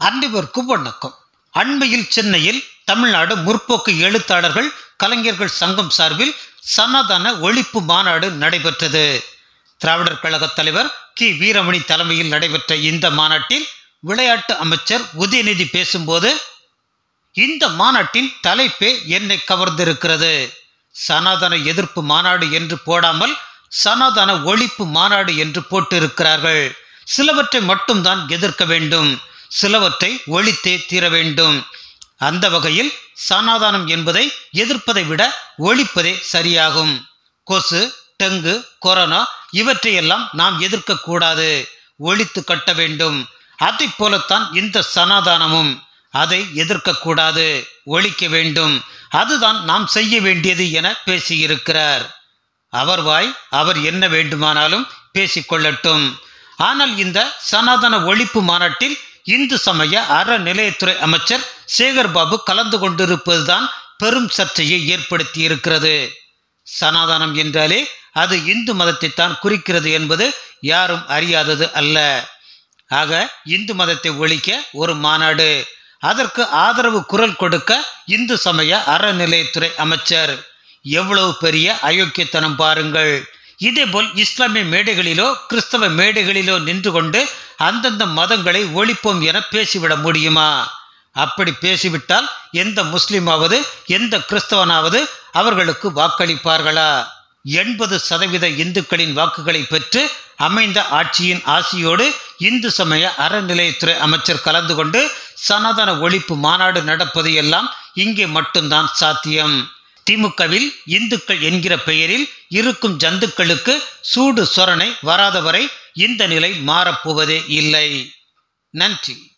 அனைவருக்கும் வணக்கம் அண்மையில் சென்னையில் தமிழ்நாடு முற்போக்கு எழுத்தாளர்கள் கலைஞர்கள் சங்கம் சார்பில் சனாதன ஒழிப்பு மாநாடு நடைபெற்றது திராவிடர் கழக தலைவர் கி வீரமணி தலைமையில் நடைபெற்ற இந்த மாநாட்டில் விளையாட்டு அமைச்சர் உதயநிதி பேசும்போது இந்த மாநாட்டின் தலைப்பே என்னை கவர்ந்திருக்கிறது சனாதன எதிர்ப்பு மாநாடு என்று போடாமல் சனாதன ஒழிப்பு மாநாடு என்று போட்டிருக்கிறார்கள் சிலவற்றை மட்டும்தான் எதிர்க்க வேண்டும் சிலவற்றை ஒழித்தே தீர வேண்டும் அந்த வகையில் சனாதானம் என்பதை எதிர்ப்பதை விட ஒழிப்பதே சரியாகும் கொசு டெங்கு கொரோனா இவற்றையெல்லாம் நாம் எதிர்க்கக்கூடாது ஒழித்து கட்ட வேண்டும் அதைப் போலத்தான் இந்த சனாதானமும் அதை எதிர்க்கக்கூடாது ஒழிக்க வேண்டும் அதுதான் நாம் செய்ய வேண்டியது என பேசியிருக்கிறார் அவர் வாய் அவர் என்ன வேண்டுமானாலும் பேசிக்கொள்ளட்டும் ஆனால் இந்த சனாதன ஒழிப்பு மாநாட்டில் இந்து சமய அறநிலையத்துறை அமைச்சர் சேகர் பாபு கலந்து கொண்டிருப்பதுதான் பெரும் சர்ச்சையை ஏற்படுத்தி இருக்கிறது சனாதனம் என்றாலே அது இந்து மதத்தை தான் குறிக்கிறது என்பது யாரும் அறியாதது அல்ல ஆக இந்து மதத்தை ஒழிக்க ஒரு மாநாடு அதற்கு ஆதரவு குரல் கொடுக்க இந்து சமய அறநிலையத்துறை அமைச்சர் எவ்வளவு பெரிய அயோக்கியத்தனம் பாருங்கள் இதேபோல் இஸ்லாமிய மேடைகளிலோ கிறிஸ்தவ மேடைகளிலோ நின்று கொண்டு அந்தந்த மதங்களை ஒழிப்போம் என பேசிவிட முடியுமா அப்படி பேசிவிட்டால் எந்த முஸ்லிமாவது எந்த கிறிஸ்தவனாவது அவர்களுக்கு வாக்களிப்பார்களா எண்பது சதவீத இந்துக்களின் வாக்குகளை பெற்று அமைந்த ஆட்சியின் ஆசியோடு இந்து சமய அறநிலையத்துறை அமைச்சர் கலந்து கொண்டு சனாதன ஒழிப்பு மாநாடு நடப்பது எல்லாம் இங்கே மட்டும்தான் சாத்தியம் திமுகவில் இந்துக்கள் என்கிற பெயரில் இருக்கும் ஜந்துக்களுக்கு சூடு சொரணை வராதவரை இந்த நிலை மாறப்போவதே இல்லை நன்றி